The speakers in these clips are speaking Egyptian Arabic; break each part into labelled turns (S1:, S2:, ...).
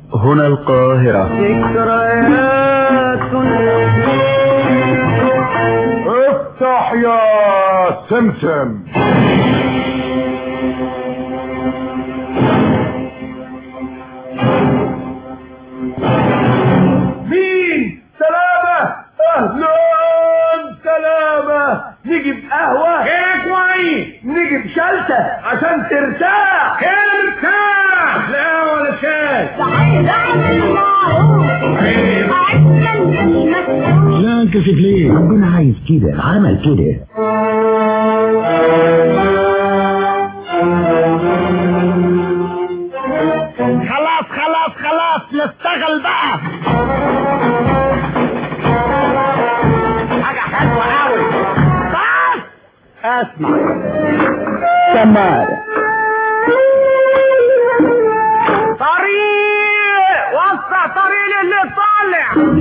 S1: هنا القاهرة
S2: ذكريات
S3: افتح يا سمسم مين سلامة اهلا سلامة نجيب قهوة
S2: ايه كويس
S3: نجيب شلتة عشان ترتاح
S2: ارتاح لا ولا شاي
S4: عايز اعمل معروف عايز المسؤول
S1: لا انكسف ليه ربنا عايز كده عمل كده
S2: خلاص خلاص خلاص نشتغل بقى حاجة حلوة قوي بس اسمع
S1: سمارة
S2: طريق وسع طريق اللي طالع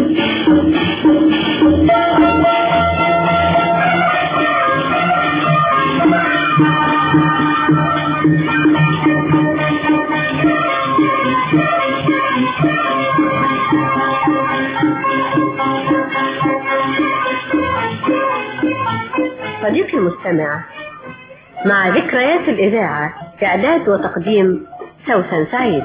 S5: صديقي المستمع مع ذكريات الإذاعة إعداد وتقديم سوسن سعيد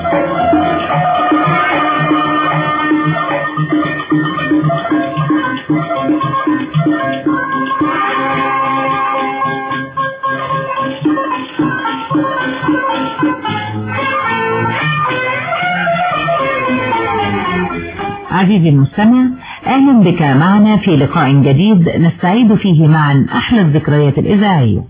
S6: عزيزي المستمع أهلا بك معنا في لقاء جديد نستعيد فيه معا أحلى الذكريات الإذاعية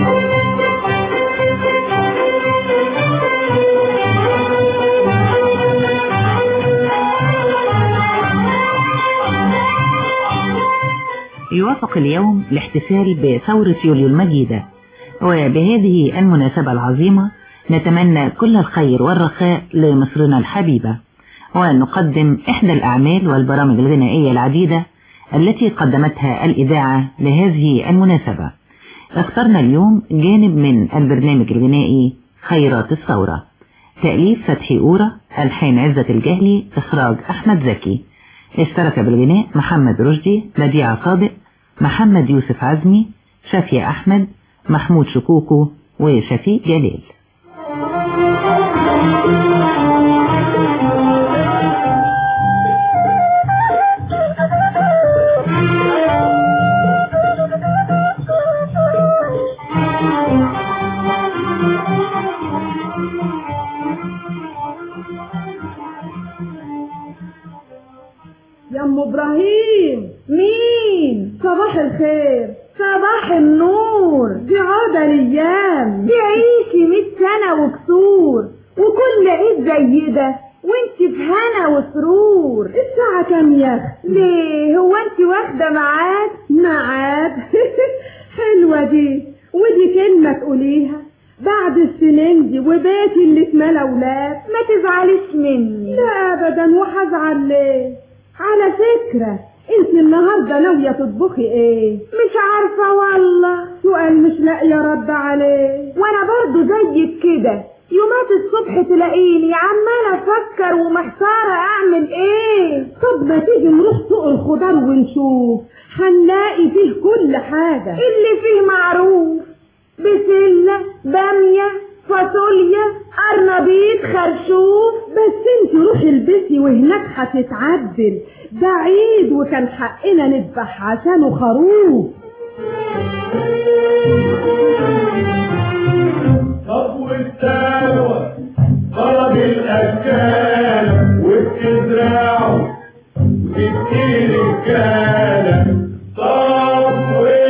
S6: يوافق اليوم الاحتفال بثورة يوليو المجيدة وبهذه المناسبة العظيمة نتمنى كل الخير والرخاء لمصرنا الحبيبة ونقدم إحدى الأعمال والبرامج الغنائية العديدة التي قدمتها الإذاعة لهذه المناسبة اخترنا اليوم جانب من البرنامج الغنائي خيرات الثورة تأليف فتحي أورا ألحان عزة الجهلي إخراج أحمد زكي اشترك بالغناء محمد رشدي بديع صادق محمد يوسف عزمي شافية أحمد محمود شكوكو وشفيق جلال
S7: يا ام ابراهيم مين صباح الخير صباح النور دي عودة الايام تعيشي مية سنة وكسور وكل عيد زي ده وانت في هنا وسرور الساعة كام يا اختي ليه هو انت واخدة ميعاد ميعاد حلوة دي ودي كلمة تقوليها بعد السنين دي وبيتي اللي اتملى ولاد ما تزعليش مني لا ابدا وهزعل ليه على فكرة انت النهاردة ناوية تطبخي ايه مش عارفة والله سؤال مش لاقية رد عليه وانا برضو زيك كده يومات الصبح تلاقيني عمالة افكر ومحتارة اعمل ايه طب ما تيجي نروح سوق الخضار ونشوف هنلاقي فيه كل حاجة اللي فيه معروف بسلة بامية فاصوليا قرنبيط خرشوف بس انت روحي البسي وهناك هتتعدل ده عيد وكان حقنا نذبح عشانه خروف
S3: طب والتاوة طلب الأكالة وبتزرعه وتدي رجالة طب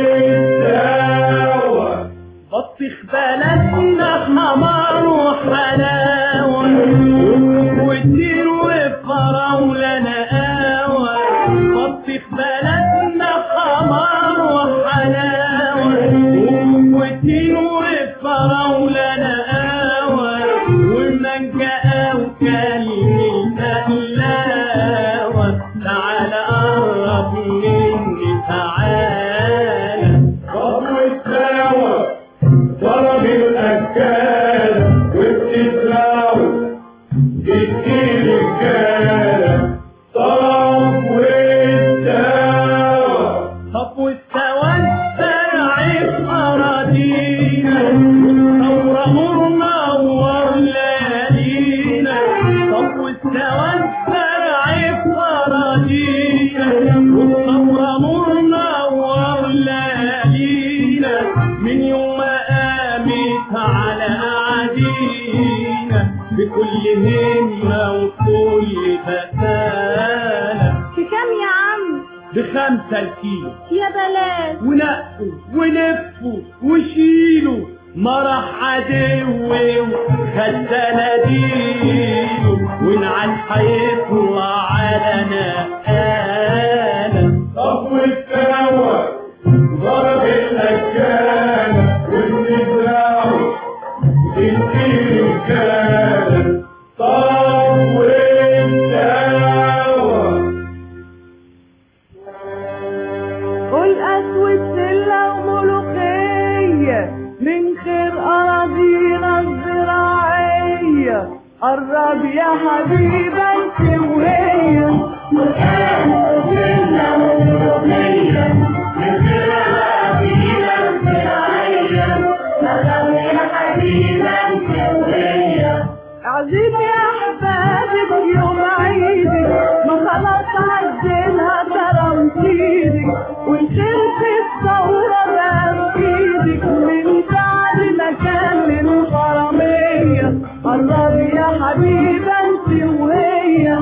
S3: والتاوة
S2: بطيخ بلدنا حمار وحلاوة وكتير وفراولة نقاوة بطيخ بلدنا حمار وحلاوة وكتير وفراولة نقاوة ومانجا وكلمة تقلاوة تعالى قرب مني تعالى
S3: طب والتاوة طلب الأكالة وبتزرعه ستين رجالة طب والدواء
S2: طب والسواد زرع في أراضينا والثورة منور ليالينا طب والسواد زرع في أراضينا والثورة منور ليالينا من يوم ما قامت على أعادينا بكل همة وكل بسالة
S7: بكام يا عم
S2: بخمسة الكيلو
S7: يا بلاش
S2: ونقوا ولفوا وشيلوا مرح عدوي وخد صناديله ونعال هيطلع على نقالة
S3: طب والتروى ضرب الأكالة والنزاع ستين رجالة طب والتروى
S7: قول أسود سلة وملوخية من خير أراضينا الزراعية قرب يا حبيبة انت وهي عزيز يا احبابك يوم عيدك ما خلاص عدلها كرم سيدك وشلت الثورة بقى في ايدك من بعد ما كان الحرامية قرب يا حبيبة انت وهي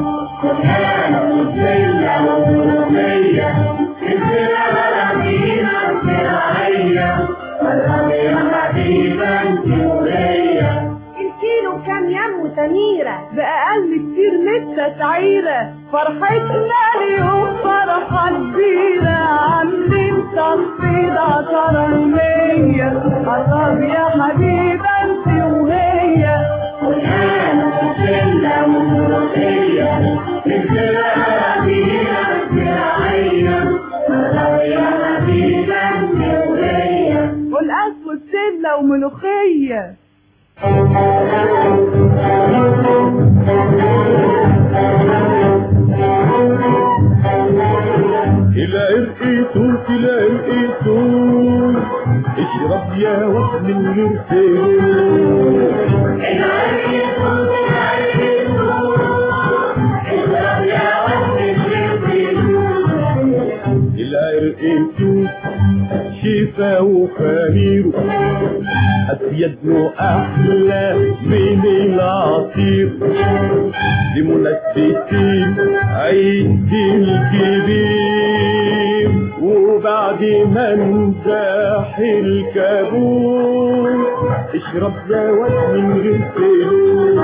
S7: الكيلو كام يم تنيرة بأقل كتير لسه سعيرة فرحتنا اليوم فرحة كبيرة عاملين تصفيد عشرة المية قرب يا حبيبة انت وهي والأسود سلة وملوخية
S3: العرق يطول العرق يطول اشرب يا واد من غير سيول العرق يطول شفا وخمير أسيد له أحلى من العصير لمناسبتين عيد الكبير وبعد ما انزاح الكابوس اشرب زوات من غير سلوك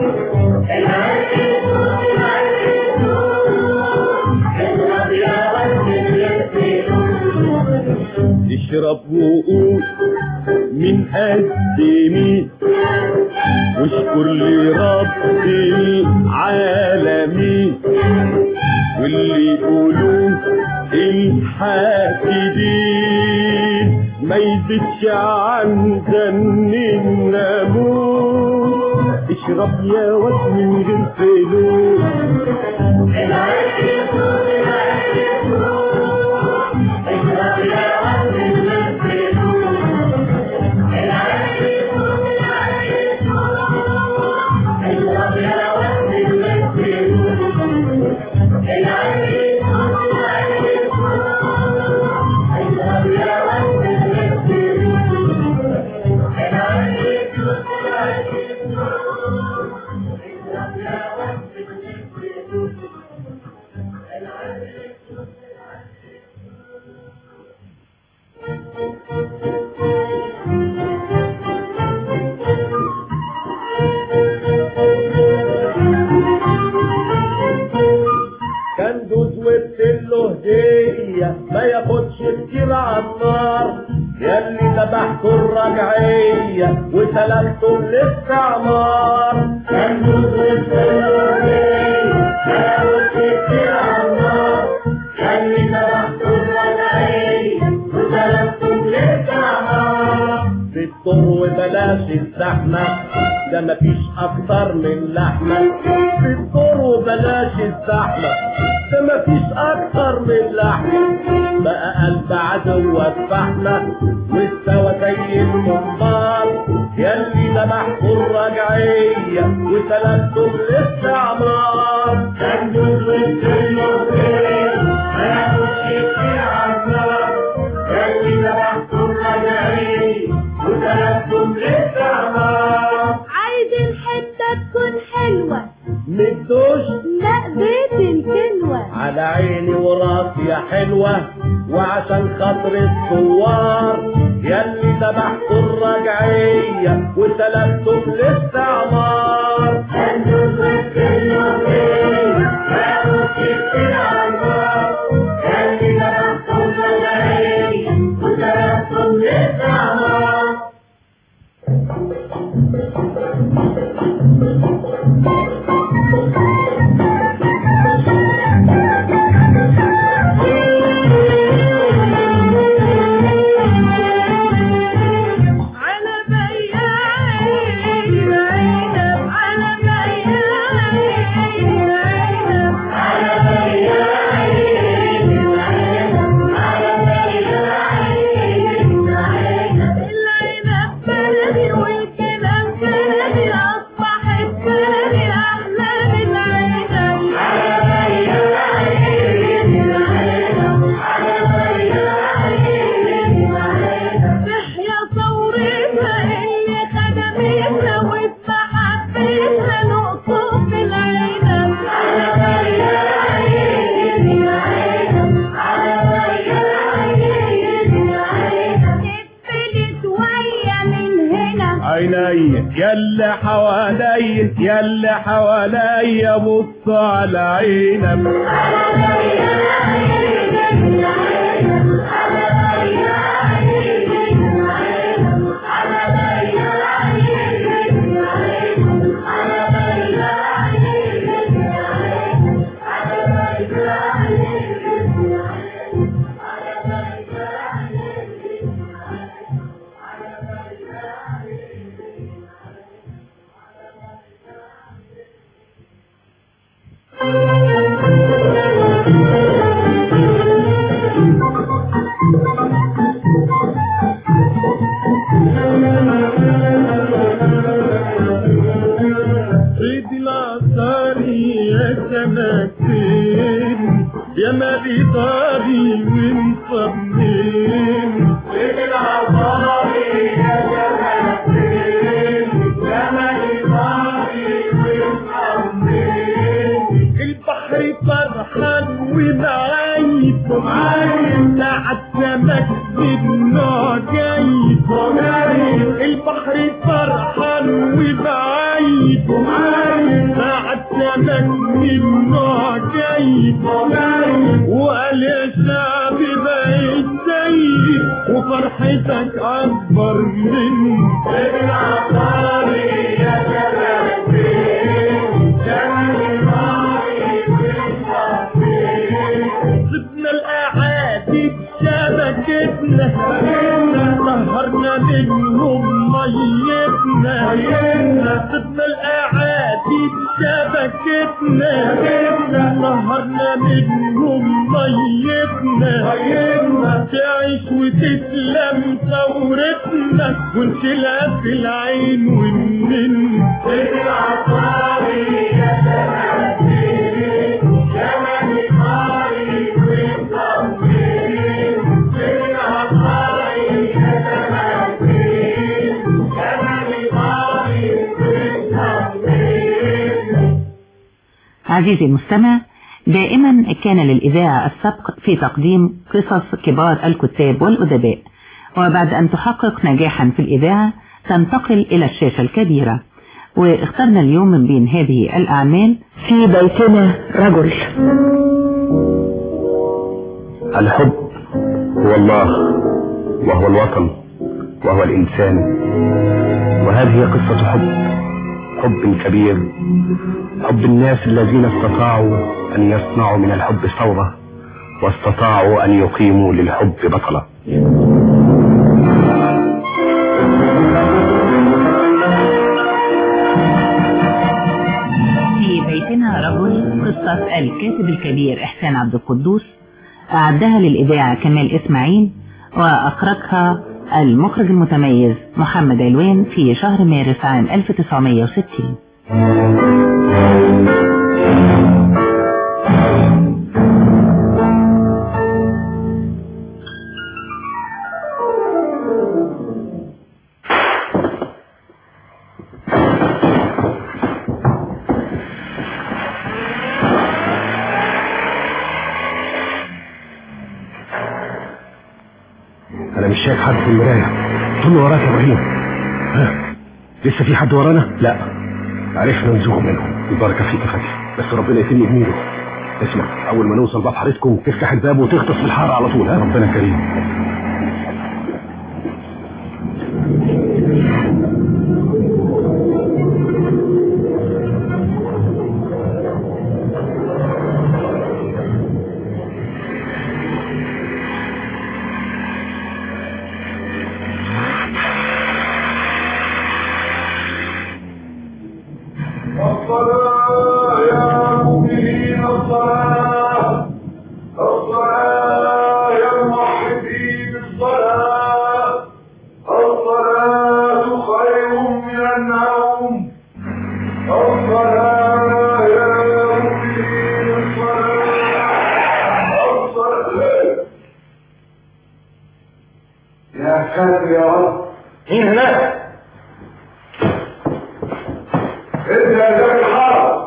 S3: اشرب وقول من قد مين واشكر لرب العالمين واللي يقولوا الحاسدين ما يزيدش عن ذن الناموس اشرب يا واد من غير فلوس كان دوز وبتله هدية ما ياخدش كتير عالنار ياللي ذبحتوا الرجعية وسلكتوا الاستعمار كان دوز وبتله هدية ما ياخدش كتير عالنار ياللي ذبحتوا الرجعية وسلكتوا الاستعمار في الطر وبلاش الزحمة ده مفيش اكتر من لحمة في الدور وبلاش الزحمة ده مفيش اكتر من لحمة بقى قلب عدوك فحمة واستوى زي المنبار ياللي ذبحتوا الرجعية وسلمتوا الاستعمار كان جزء كله خير ما يخش في عذاب ياللي ذبحتوا الرجعية وسلمتوا الاستعمار
S4: عايز الحتة تكون حلوة
S3: مدوش
S4: لا بيت الكلوة
S3: على عيني وراسي يا حلوة وعشان خاطر الثوار ياللي ذبحتوا الرجعية وسلمتوا الاستعمار ياللي ذبحتوا الرجعية وسلمتوا الاستعمار
S7: على بياعين العنب على بياعين العنب العنب بلدي والكلام بلدي أصبح الثاني أحلى من العنب تحيا ثورتها اللي خدمتها واتحبتها نقطة في العنب اتفلت ويا من هنا
S3: عيني يلا حوالي يلا حوالي بص على عينك سيد العصاري يا سمكتين يا مالي طاري ومصمين سيد العصاري يا سمكتين يا مالي طاري ومصمين البحر فرحان ومعايب ومعايب ساعة سمك بالنوع جايب ومعايب البحر فرحان ومعايب ومعايب ساعة سمك بالنوع جايب ومعايب وقال يا شعب بقيت سيد وفرحتك أكبر من ابن عطاري يا سيبنا الاعادي شبكتنا سهرنا منهم ميتنا سيبنا الاعادي شبكتنا سهرنا منهم ميتنا تعيش وتسلم ثورتنا ونشيلها في العين والنن العطاري يا
S6: عزيزي المستمع دائما كان للإذاعة السبق في تقديم قصص كبار الكتاب والأدباء وبعد أن تحقق نجاحا في الإذاعة تنتقل إلى الشاشة الكبيرة واخترنا اليوم من بين هذه الأعمال
S1: في بيتنا رجل
S8: الحب هو الله وهو الوطن وهو الإنسان وهذه قصة حب حب كبير حب الناس الذين استطاعوا أن يصنعوا من الحب ثورة واستطاعوا أن يقيموا للحب بطلة
S6: بيتنا رجل قصة الكاتب الكبير إحسان عبد القدوس أعدها للإذاعة كمال إسماعيل وأخرجها المخرج المتميز محمد علوان في شهر مارس عام 1960
S8: انا مش شايف حد في المرايه طول وراك يا ابراهيم ها لسه في حد ورانا لا عرفنا نزوغ منهم البركه فيك يا فتحي بس ربنا يتم بميله اسمع اول ما نوصل باب حارتكم تفتح الباب وتغطس في الحاره على طول ها ربنا كريم
S3: الصلاة يا مؤمنين الصلاة الصلاة يا موحدين الصلاة الصلاة خير من النوم الصلاة يا مؤمنين الصلاة الصلاة يا ساتر يا رب
S8: مين هناك
S3: انت يا ذاك الحرب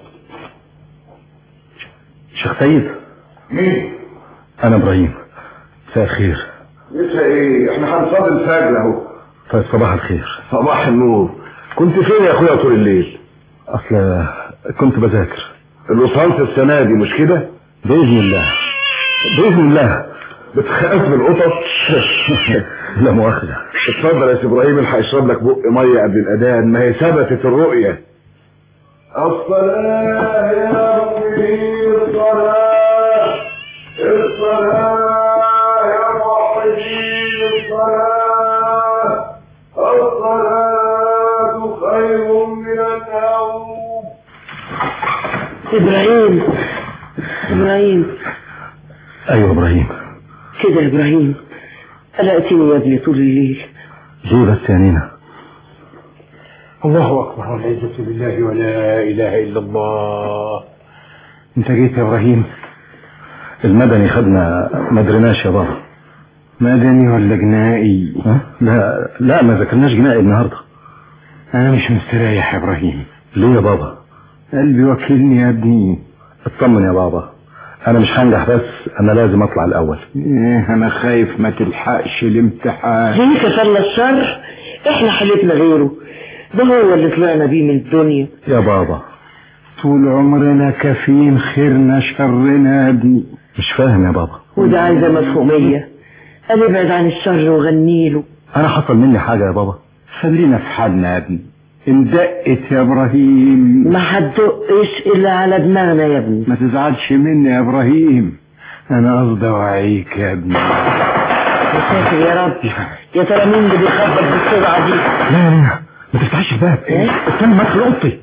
S8: شيخ سيد
S3: مين
S8: انا ابراهيم مساء الخير
S3: لسه ايه احنا هنصلي الفجر اهو
S8: طيب صباح الخير
S3: صباح النور كنت فين يا اخويا طول الليل
S8: اصل كنت بذاكر
S3: الوصلت السنه دي مش كده
S8: باذن الله باذن الله
S3: بتخاف من القطط
S8: لا مؤاخذه
S3: اتفضل يا سي ابراهيم اللي هيشرب لك بق ميه قبل الاذان ما هي ثبتت الرؤيه الصلاة يا مؤمنين الصلاة الصلاة يا موحدين الصلاة الصلاة خير من النوم
S1: إبراهيم إبراهيم
S8: ايوه ابراهيم
S1: كده يا إبراهيم قلقتني يا ابني طول الليل
S8: ليه بس يا نينا
S3: الله أكبر والعزة بالله ولا إله إلا الله
S8: انت جيت يا ابراهيم المدني خدنا ما درناش يا بابا
S3: مدني ولا جنائي
S8: ها؟ لا لا ما ذاكرناش جنائي النهارده
S3: أنا مش مستريح يا إبراهيم
S8: ليه يا بابا
S3: قلبي وكلني يا ابني
S8: اطمن يا بابا انا مش هنجح بس انا لازم اطلع الاول
S3: إيه أنا خايف ما تلحقش الامتحان
S1: ليه كفرنا الشر احنا حالتنا غيره ده هو اللي طلعنا بيه من الدنيا
S8: يا بابا
S3: طول عمرنا كافيين خيرنا شرنا يا ابني
S8: مش فاهم يا بابا
S1: وده عايزة مفهومية قال ابعد عن الشر وغنيله
S8: انا حصل مني حاجه يا بابا
S3: خلينا في حالنا يا ابني اندقت يا ابراهيم
S1: ما هتدقش الا على دماغنا يا ابني
S3: ما تزعلش مني يا ابراهيم انا قصدي اوعيك يا ابني
S1: يا ساتر يا رب يا ترى مين اللي بيخبط بالسرعة دي
S8: لا يا نينا ما تفتحش الباب
S1: إيه؟
S8: استنى ما ادخل اوضتي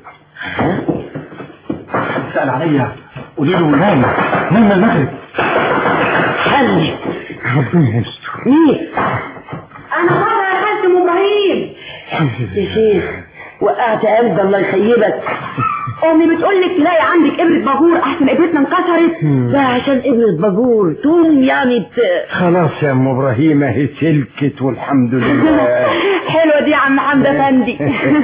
S8: سأل عليا قولي له نايم نايم المغرب
S1: حل
S3: ربنا يستر
S1: مين
S7: انا بره يا خالتي ام ابراهيم
S1: يا شيخ وقعت قلب الله يخيبك
S7: امي بتقول لك تلاقي عندك ابره باجور احسن ابرتنا انكسرت
S1: ده عشان ابنة باجور توم يعني ت...
S3: خلاص يا ام ابراهيم اهي سلكت والحمد لله
S7: حلوه دي يا عم حمد افندي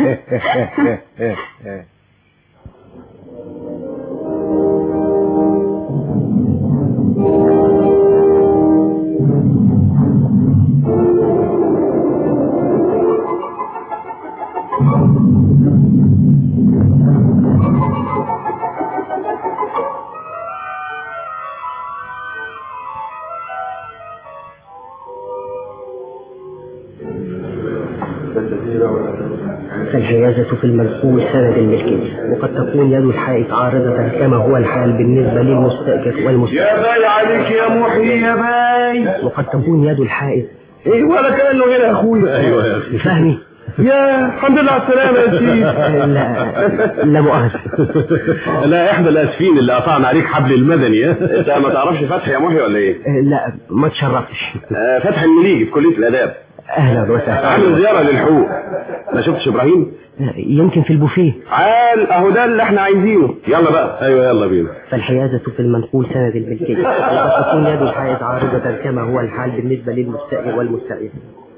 S9: فالحيازة في المنقول سند الملكية وقد تكون يد الحائط عارضة كما هو الحال بالنسبة للمستأجر والمستأجر
S3: يا باي عليك يا محي يا باي
S9: وقد تكون يد الحائط
S3: ايه ولا كانه هنا يا اخويا
S8: ايوه يا اخي
S9: فهمي
S8: يا الحمد لله على السلامة يا شيخ
S9: لا لا مؤاخذة
S8: لا احنا الاسفين اللي قطعنا عليك حبل المدني انت ما تعرفش فتحي يا محي ولا ايه؟
S9: لا ما تشرفتش
S8: آه، فتحي المليجي في كلية الاداب
S9: اهلا وسهلا
S8: عامل زيارة للحقوق ما شفتش ابراهيم؟
S9: يمكن في البوفيه
S8: عال اهو ده اللي احنا عايزينه يلا بقى ايوه يلا بينا
S9: فالحيازة في المنقول سند الملكية وقد تكون يد الحائز عارضة كما هو الحال بالنسبة للمستأجر والمستأجر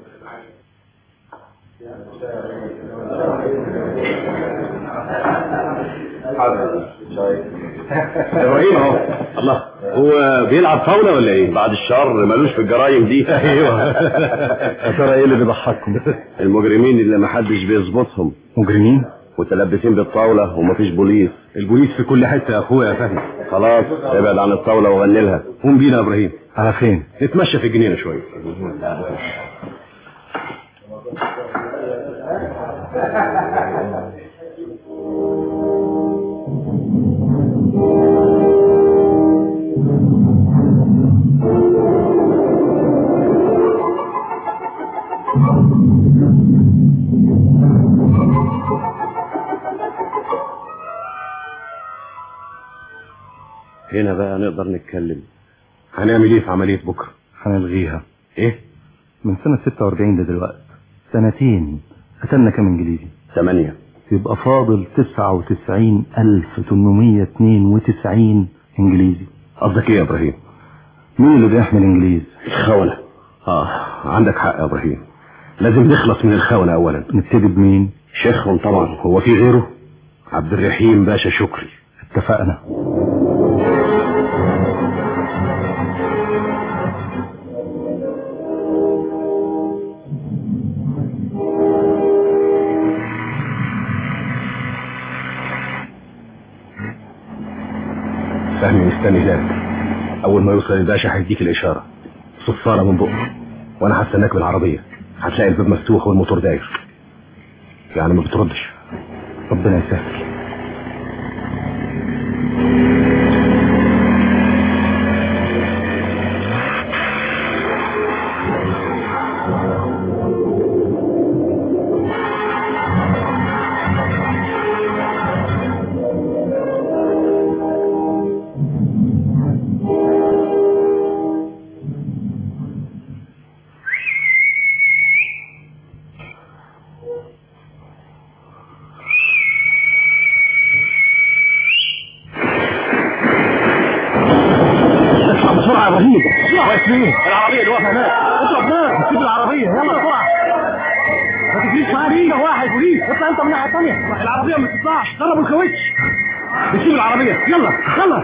S8: ابراهيم اهو الله هو بيلعب فاولة ولا ايه؟ بعد الشر ملوش في الجرايم دي ايوه يا ترى ايه اللي بيضحككم؟ المجرمين اللي محدش بيظبطهم
S3: مجرمين
S8: متلبسين بالطاولة ومفيش بوليس
S3: البوليس في كل حتة يا اخويا يا فهمي
S8: خلاص ابعد عن الطاولة وغني لها
S3: قوم بينا يا ابراهيم على فين
S8: نتمشى في الجنينة شوية هنا بقى نقدر نتكلم
S3: هنعمل ايه في عملية بكرة
S10: هنلغيها
S3: ايه
S10: من سنة 46 لدلوقتي سنتين قتلنا كام انجليزي
S8: ثمانية
S10: يبقى فاضل 99892 انجليزي
S3: قصدك ايه يا ابراهيم
S10: مين اللي بيحمل انجليز
S8: الخونة
S3: اه عندك حق يا ابراهيم لازم نخلص من الخونة اولا
S10: نبتدي بمين
S8: شيخهم طبعا
S3: هو في غيره عبد الرحيم باشا شكري
S10: اتفقنا
S3: فهمي مستني هناك اول ما يوصل الباشا هيديك الاشارة صفارة من بقه وانا هستناك بالعربية هتلاقي الباب مفتوح والموتور داير يعني ما بتردش
S10: ربنا يسهل
S3: اطلع بسرعة يا ابراهيم واقف فين العربية اللي واقفة هناك اضرب نار سيب العربية يلا بسرعة ما تجريش معايا بيه واحد بوليس اطلع انت من الناحية الثانية العربية ما تطلعش ضربوا الكاوتش نسيب العربية يلا يلا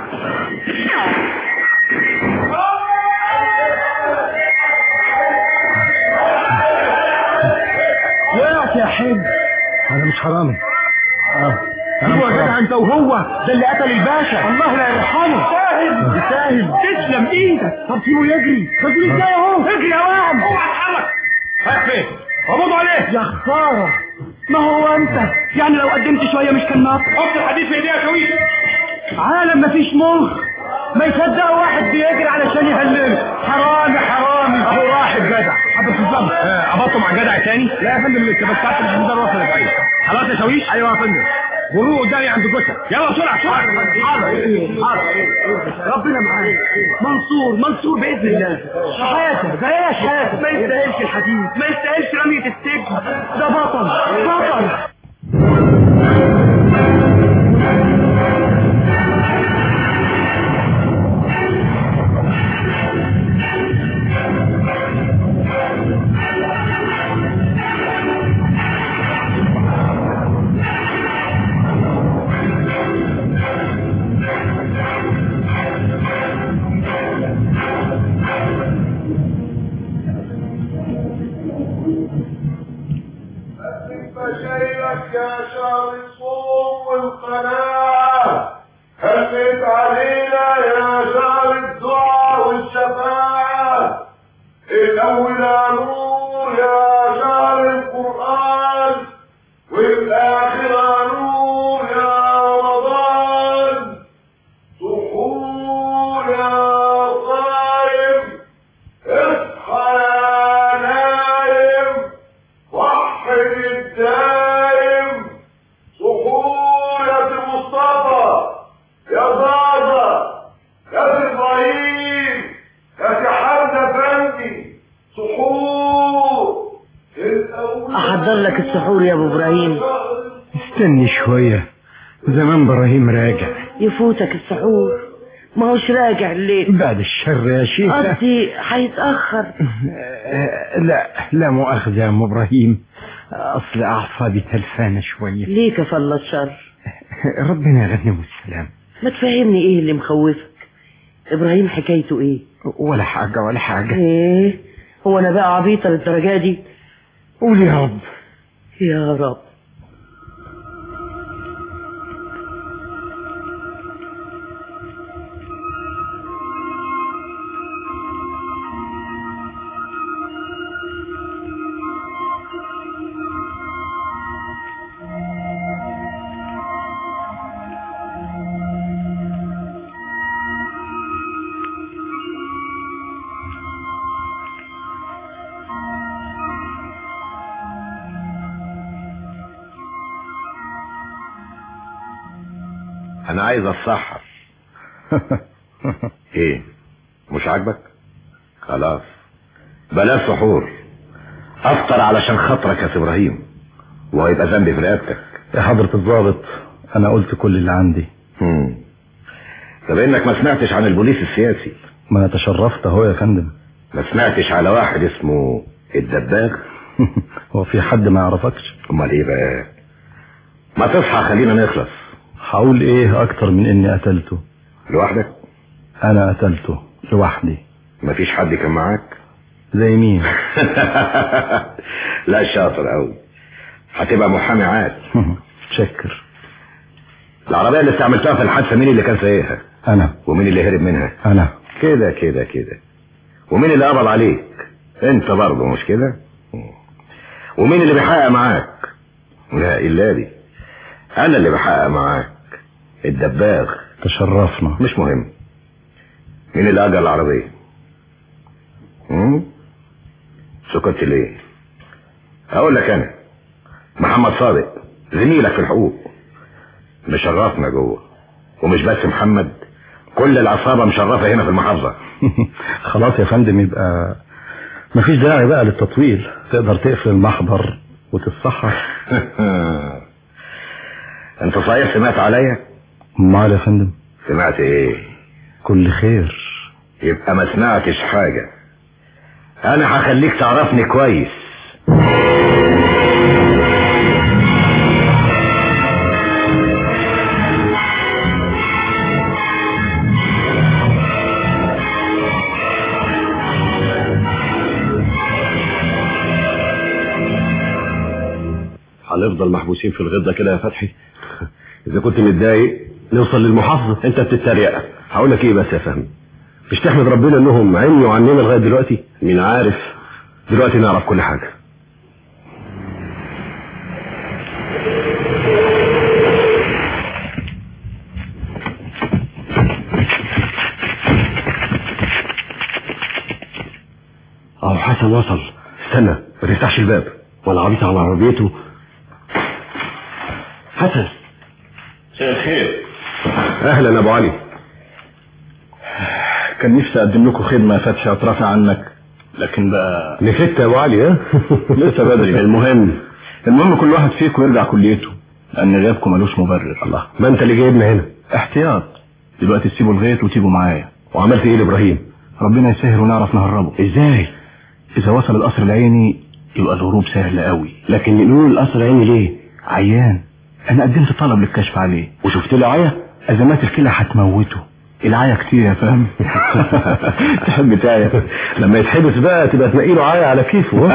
S3: وقعت يا حاج
S10: انا مش حرامي اه
S3: انا يا جدع انت وهو ده اللي قتل الباشا الله لا يرحمه ساهل ساهل تسلم ايدك طب سيبه يجري طب سيبه ازاي اهو اجري يا واد اوعى تتحرك رايح فين قبضوا عليه يا خساره ما هو انت يعني لو قدمت شويه مش كان ناقص حط الحديد في ايديها شويه عالم مفيش مخ ما يصدقوا واحد بيجري علشان يهلله حرامي حرامي اهو راح الجدع حضرتك بالظبط قبضته مع جدع تاني لا يا فندم لسه بس ساعه الحمدان وصلت ايوه خلاص يا شاويش ايوه يا فندم غروه قدامي عند جثه يلا بسرعه بسرعه حاضر حاضر ربنا معاك منصور منصور باذن الله شحاته ده ايه يا شحاته ما يستاهلش الحديد ما يستاهلش رميه السجن ده بطل بطل
S11: شيئك يا شهر الصوم والقناعة هلت علينا يا شهر الدعاء والشفاعة الأول نور يا شهر القرآن والآخر نور يا رمضان سحور يا صائم اصحى يا نايم وحد
S1: السحور يا ابو ابراهيم
S3: استني شوية زمان ابراهيم راجع
S1: يفوتك السحور ما هوش راجع الليل
S3: بعد الشر يا شيخ
S1: قصدي هيتأخر
S3: آه، لا لا مؤاخذة يا ام ابراهيم اصل اعصابي تلفانة شوية
S1: ليه كفل الشر
S3: ربنا يغنم السلام
S1: ما تفهمني ايه اللي مخوفك ابراهيم حكايته ايه
S3: ولا حاجة ولا حاجة
S1: ايه هو انا بقى عبيطة للدرجة دي
S3: قول يا رب
S1: يا رب
S12: انا عايز اتسحر ايه مش عاجبك خلاص بلاش سحور افطر علشان خاطرك يا سي ابراهيم وهيبقى ذنبي في رقبتك
S10: يا حضرة الضابط انا قلت كل اللي عندي
S12: هم. طب انك ما سمعتش عن البوليس السياسي
S10: ما انا تشرفت اهو يا فندم
S12: ما سمعتش على واحد اسمه الدباغ
S10: هو في حد ما يعرفكش
S12: امال ايه بقى ما تصحى خلينا نخلص
S10: هقول ايه اكتر من اني قتلته
S12: لوحدك
S10: انا قتلته لوحدي
S12: مفيش حد كان معاك
S10: زي مين
S12: لا شاطر قوي هتبقى محامي عاد
S10: شكر
S12: العربية اللي استعملتها في الحادثة مين اللي كان سايقها
S10: انا
S12: ومين اللي هرب منها
S10: انا
S12: كده كده كده ومين اللي قبض عليك انت برضه مش كده ومين اللي بيحقق معاك لا الا دي انا اللي بحقق معاك الدباغ
S10: تشرفنا
S12: مش مهم مين اللي اجى العربية هم؟ سكت ليه اقول لك انا محمد صادق زميلك في الحقوق مشرفنا جوه ومش بس محمد كل العصابة مشرفة هنا في المحافظة
S10: خلاص يا فندم يبقى مفيش داعي بقى للتطويل تقدر تقفل المحضر وتتصحر
S12: انت صحيح سمعت عليا
S10: امال يا فندم
S12: سمعت ايه
S10: كل خير
S12: يبقى ما سمعتش حاجة انا هخليك تعرفني كويس
S8: هنفضل محبوسين في الغدة كده يا فتحي اذا كنت متضايق نوصل للمحافظة انت بتتريق هقول لك ايه بس يا فهمي مش تحمد ربنا انهم عميوا عننا لغاية دلوقتي مين عارف دلوقتي نعرف كل حاجة اهو حسن وصل استنى ما تفتحش الباب ولا عبيط على عربيته حسن
S11: مساء الخير
S8: اهلا ابو علي
S10: كان نفسي اقدم لكم خدمة فتحي اترافع عنك لكن بقى
S8: نسيت يا ابو علي ها
S10: لسه بدري
S8: المهم
S10: المهم كل واحد فيكم يرجع كليته لان غيابكم ملوش مبرر
S8: الله ما انت اللي جايبنا هنا
S10: احتياط دلوقتي تسيبوا الغيط وتيجوا معايا
S8: وعملت ايه لابراهيم
S10: ربنا يسهل ونعرف نهربه
S8: ازاي
S10: اذا وصل القصر العيني يبقى الهروب سهل قوي
S8: لكن يقولوا القصر العيني ليه
S10: عيان انا قدمت طلب للكشف عليه
S8: وشفت له عيا
S10: ازمات الكلى هتموته العيا كتير يا فاهم
S8: تحب تعيا لما يتحبس بقى تبقى تنقي له عيا على كيفه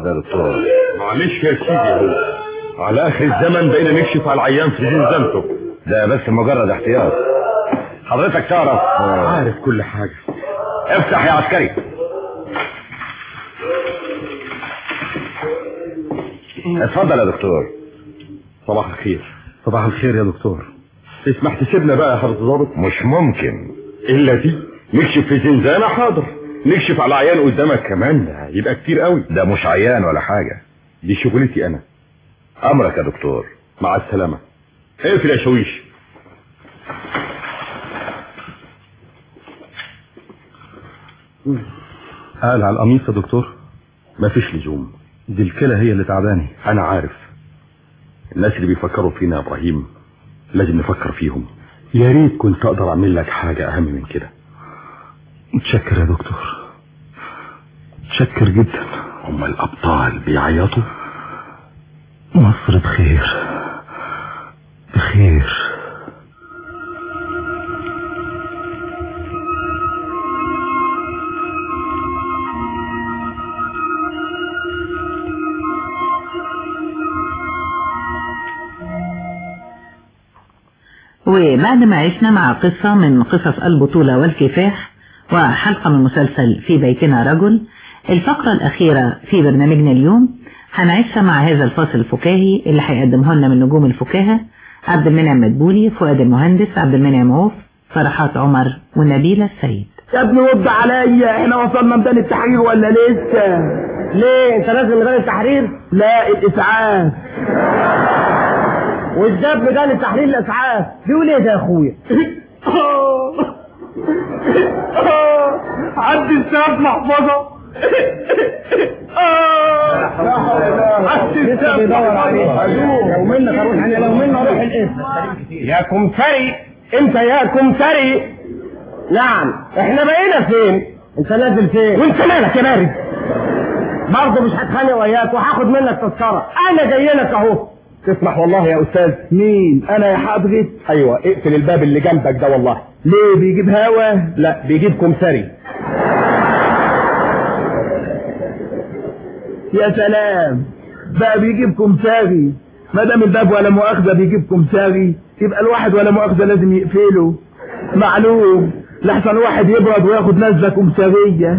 S12: لحظة يا دكتور
S3: معلش يا سيدي اهو على اخر الزمن بقينا نكشف على العيان في زنزانته
S12: ده بس مجرد احتياط حضرتك تعرف
S3: عارف كل حاجة
S12: افتح يا عسكري اتفضل يا دكتور
S3: صباح الخير صباح الخير يا دكتور تسمح تسيبنا بقى يا حضرة الضابط
S12: مش ممكن
S3: الا دي نكشف في زنزانة حاضر نكشف على عيان قدامك كمان ده يبقى كتير قوي
S12: ده مش عيان ولا حاجة
S3: دي شغلتي انا
S12: امرك يا دكتور
S3: مع السلامة اقفل يا شويش قال على القميص يا دكتور مفيش لزوم دي الكلى هي اللي تعباني انا عارف الناس اللي بيفكروا فينا يا ابراهيم لازم نفكر فيهم يا ريت كنت اقدر اعمل لك حاجة اهم من كده متشكر يا دكتور متشكر جدا هم الابطال بيعيطوا مصر بخير بخير
S6: وبعد ما عشنا مع قصة من قصص البطولة والكفاح وحلقة من مسلسل في بيتنا رجل الفقرة الأخيرة في برنامجنا اليوم هنعيشها مع هذا الفاصل الفكاهي اللي هيقدمه لنا من نجوم الفكاهة عبد المنعم مدبولي فؤاد المهندس عبد المنعم عوف فرحات عمر ونبيلة السيد
S2: يا ابني رد عليا احنا وصلنا ميدان التحرير ولا لسه ليه انت نازل ميدان التحرير لا الاسعاف والجاب ميدان التحرير الاسعاف بيقول ايه ده يا اخويا عدي السقف محفظه عدي السقف محفظه لو منك اروح انا لو منك اروح الاسم يا كمثري انت يا كمثري نعم احنا بقينا فين انت نازل فين وانت مالك يا بارد برضه مش هتخانق وياك وهاخد منك تذكره انا جاي لك اهو تسمح والله يا استاذ مين انا يا حضرتك ايوه اقفل الباب اللي جنبك ده والله ليه بيجيب هوا لا بيجيب كمثري يا سلام بقى بيجيب كمثري ما دام الباب ولا مؤاخذه بيجيب كمثري يبقى الواحد ولا مؤاخذه لازم يقفله معلوم لحسن واحد يبرد وياخد نزله كمثريه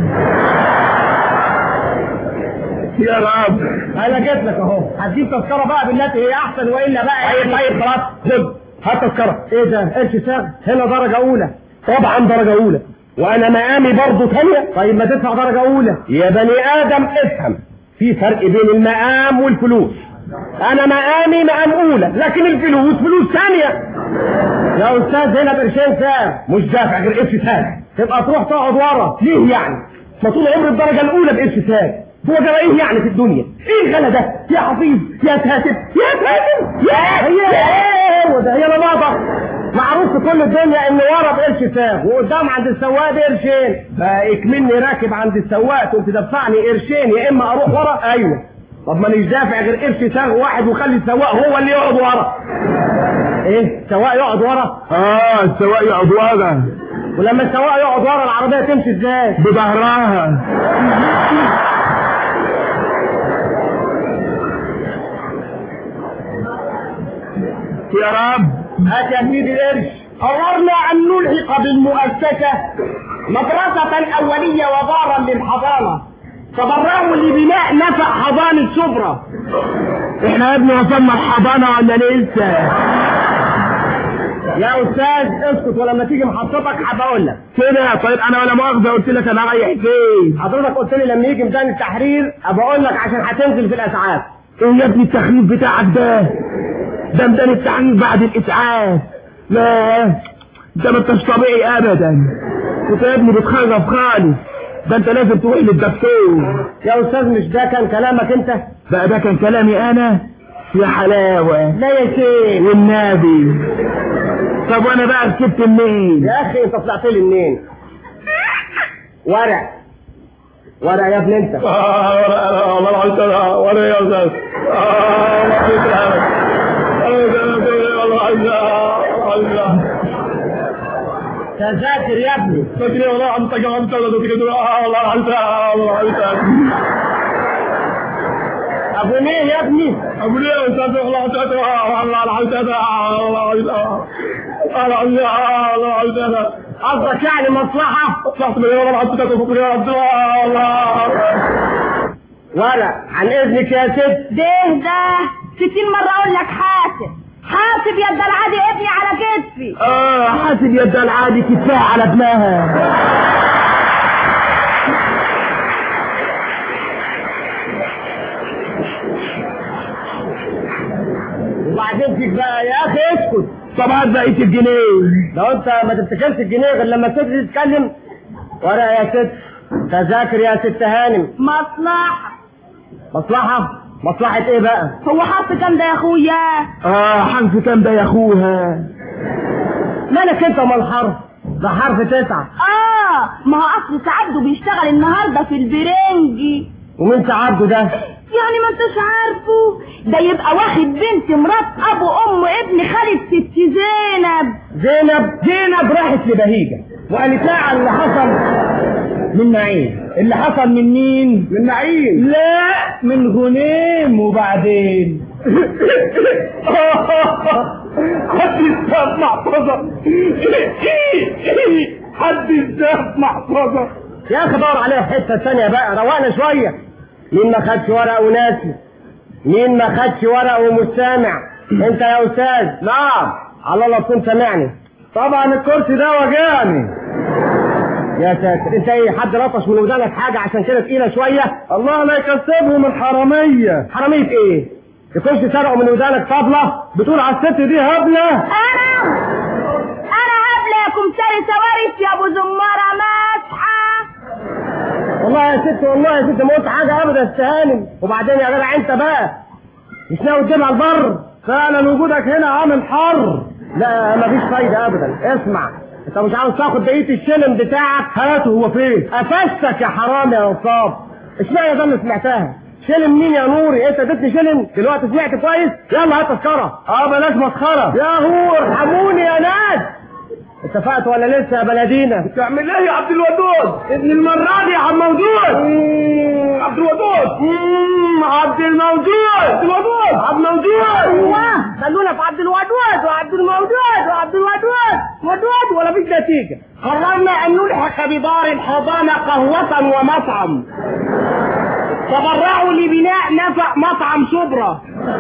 S2: يا رب انا جيت لك اهو هديك تذكره بقى بالتي هي احسن والا بقى طيب طيب خلاص خد هات تذكره ايه ده قرش ساغ هنا درجه اولى طبعا درجه اولى وانا مقامي برضه ثانيه طيب ما تدفع درجه اولى يا بني ادم افهم في فرق بين المقام والفلوس انا مقامي مقام اولى لكن الفلوس فلوس ثانيه يا استاذ هنا بقرشين ساعة مش دافع غير قرش ساعة تبقى تروح تقعد ورا ليه يعني ما طول عمر الدرجة الأولى بقرش ساعة هو ده ايه يعني في الدنيا ايه الغلا ده يا حفيظ يا كاتب يا كاتب يا هي ايه هو ده هي لبابة معروف في كل الدنيا ان ورا بقرش ساغ وقدام عند السواق بقرشين بقى اكملني راكب عند السواق تقوم تدفعني قرشين يا اما اروح ورا ايوه طب ما مش دافع غير قرش ساغ واحد وخلي السواق هو اللي يقعد ورا ايه السواق يقعد ورا اه السواق يقعد ورا ولما السواق يقعد ورا العربيه تمشي ازاي بظهرها يا رب هات يا سيدي القرش قررنا ان نلحق بالمؤسسه مدرسه اوليه ودارا للحضانه تبرعوا لبناء نفق حضانه شبرا احنا يا ابني وصلنا الحضانه ولا لسه يا استاذ اسكت ولما تيجي محطتك هبقول لك كده طيب انا ولا مؤاخذه قلت لك انا رايح فين حضرتك قلت لي لما يجي ميدان التحرير ابقول لك عشان هتنزل في الاسعاف ايه يا ابني التخريف بتاعك ده ده ميدان التحرير بعد الاسعاف لا ده ما انتش طبيعي ابدا انت يا ابني بتخرف خالص ده انت لازم تروح للدكتور يا استاذ مش ده كان كلامك انت بقى ده كان كلامي انا يا حلاوة لا يا شيخ والنبي طب وانا بقى ركبت منين يا اخي انت طلعت لي منين ورع ورع يا ابني انت
S3: والله العظيم ولا يا استاذ
S2: تذاكر يا ابني
S3: فاكر والله انت كمان انت والله العظيم والله العظيم
S2: ابو ليه يا ابني
S3: ابو ليه يا استاذ الله استاذ الله العزيز الله العزيز الله
S2: قصدك يعني مصلحة
S3: مصلحة مليون الله العزيز الله
S2: ولا عن اذنك يا ست
S7: ده ده ستين مرة اقول لك حاسب حاسب يا العادي ابني على كتفي
S2: اه حاسب يد العادي كفايه على ابنها وبعدين فيك بقى يا اخي اسكت طبعا بقيت الجنيه لو انت ما تفتكرش الجنيه غير لما الست دي تتكلم ورق يا ست تذاكر يا ست هانم
S7: مصلحة
S2: مصلحة مصلحة ايه بقى
S7: هو حط كام ده يا اخويا
S2: اه حرف كام ده يا اخوها مالك انت ومال الحرف ده حرف تسعة
S7: اه ما هو اصل سعده بيشتغل النهارده في البرنجي
S2: ومين سعده ده
S7: يعني ما انتش عارفه ده يبقى واخد بنت مرات ابو ام ابن خالد ست زينب
S2: زينب زينب راحت لبهيجة وقالت لها على اللي حصل من نعيم اللي حصل من مين من نعيم لا من غنيم وبعدين حد يستاف محفظة حد يستاف محفظة يا اخي دور عليها في حتة ثانية بقى روقنا شوية مين ما خدش ورق وناسي مين ما خدش ورق ومش سامع انت يا استاذ نعم على الله تكون سامعني طبعا الكرسي ده وجعني يا ساتر انت ايه حد لطش من ودانك حاجه عشان كده تقيله شويه الله لا يكسبهم الحراميه حراميه ايه الكرسي سرقوا من ودانك طبله بتقول على الست دي هبله
S7: انا انا هبله يا كمساري سوارس يا ابو زماره مسحه
S2: والله يا ست والله يا ست ما قلت حاجه ابدا استهانم وبعدين يا جدع انت بقى مش ناوي تجيبها البر فعلا وجودك هنا عامل حر لا مفيش فايده ابدا اسمع انت مش عاوز تاخد بقيه الشلم بتاعك هاته هو فين قفشتك يا حرام يا نصاب اشمعنى ده اللي سمعتها شلم مين يا نوري انت اديتني شلم دلوقتي سمعت كويس يلا هات تذكره اه بلاش مسخره يا هو ارحموني يا ناس اتفقت ولا لسه يا بلدينا بتعمل ايه يا عبد الودود ابن المره دي يا عم موجود عبد الودود عبد الموجود عبد الودود عبد الموجود
S7: ايوه
S2: خلونا في عبد الودود وعبد الموجود وعبد الودود ودود ولا فيش نتيجه قررنا ان نلحق بدار الحضانه قهوه ومطعم تبرعوا لبناء نفق مطعم شبرا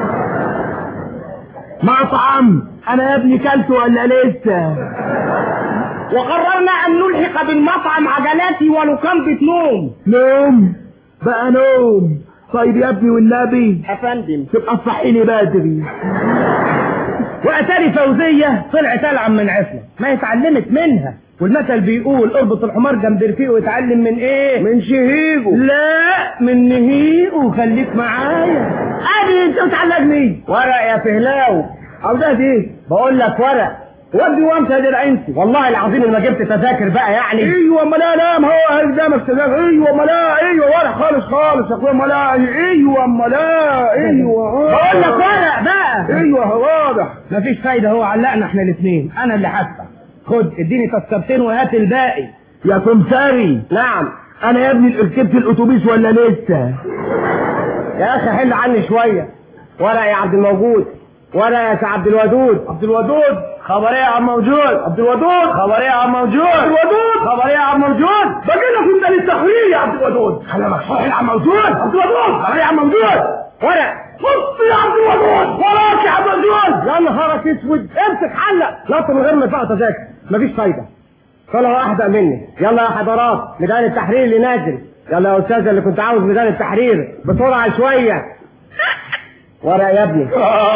S2: مطعم انا يا ابني كلت ولا لسه وقررنا ان نلحق بالمطعم عجلاتي ولوكندة نوم نوم بقى نوم طيب يا ابني والنبي يا فندم تبقى تصحيني بدري واتاري فوزية طلعت العب من عفلة ما اتعلمت منها والمثل بيقول اربط الحمار جنب رفيقه ويتعلم من ايه من شهيجه لا من نهيقه خليك معايا ادي انت بتعلمني ورق يا فهلاو او ده دي بقول لك ورق ودي وامتى يا درعينتي والله العظيم إن ما جبت تذاكر بقى يعني ايوه ما لا لا ما هو قدامك تذاكر ايوه ما لا ايوه ورق خالص خالص يا اخويا ما لا ايوه ما لا ايوه بقول لك ورق بقى ايوه واضح مفيش فايده هو علقنا احنا الاثنين انا اللي هدفع خد اديني تذكرتين وهات الباقي يا كمساري نعم انا يا ابني ركبت الاتوبيس ولا لسه يا اخي حل عني شويه ورق يا عبد الموجود ورق يا سي عبد الودود عبد الودود خبر ايه يا عم موجود عبد الودود خبر ايه يا عم موجود عبد الودود خبر ايه يا عم موجود باجي لك انت للتحرير يا عبد الودود كلامك صح يا عم موجود عبد الودود خبر ايه يا عم موجود ورق بص يا عبد الودود وراك يا عبد الودود يا نهارك اسود امسك حلق لا من غير ما يدفع تذاكر مفيش فايده طلع احدى مني يلا يا حضرات ميدان التحرير اللي نازل يلا يا استاذ اللي كنت عاوز ميدان التحرير بسرعه شويه ورق يا ابني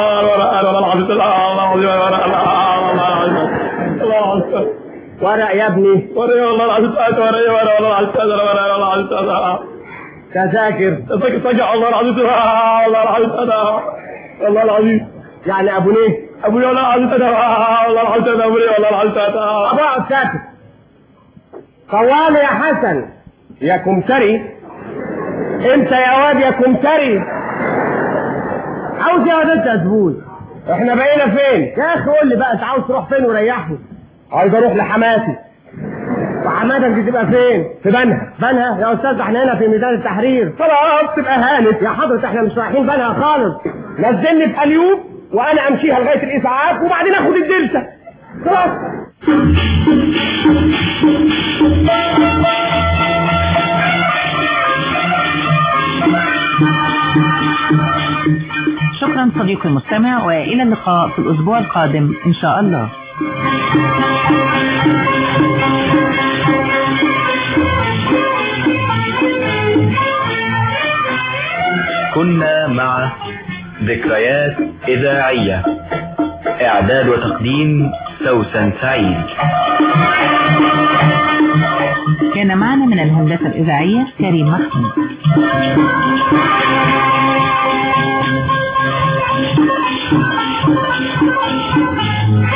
S2: ورق يا ابني تذاكر
S3: الله العظيم الله العظيم الله العظيم
S2: يعني ابو ليه
S3: ابو يا الله العظيم الله العظيم ابو يا الله العظيم
S2: ابو اقعد ساكت طوال يا حسن يا كمتري انت يا واد يا كمتري عاوز يا واد انت يا زبون احنا بقينا فين يا اخي قول لي بقى انت عاوز تروح فين وريحني عايز اروح لحماتي وحمادك دي تبقى فين؟ في بنها بنها يا استاذ احنا هنا في ميدان التحرير خلاص تبقى هانت يا حضرة احنا مش رايحين بنها خالص نزلني في اليوب وانا امشيها لغايه الاسعاف وبعدين اخد الدلتا خلاص
S6: شكرا صديقي المستمع وإلى اللقاء في الأسبوع القادم إن شاء الله
S13: كنا مع ذكريات إذاعية إعداد وتقديم سوسن سعيد
S6: كان معنا من الهندسة الإذاعية كريم محمود
S14: Thank you.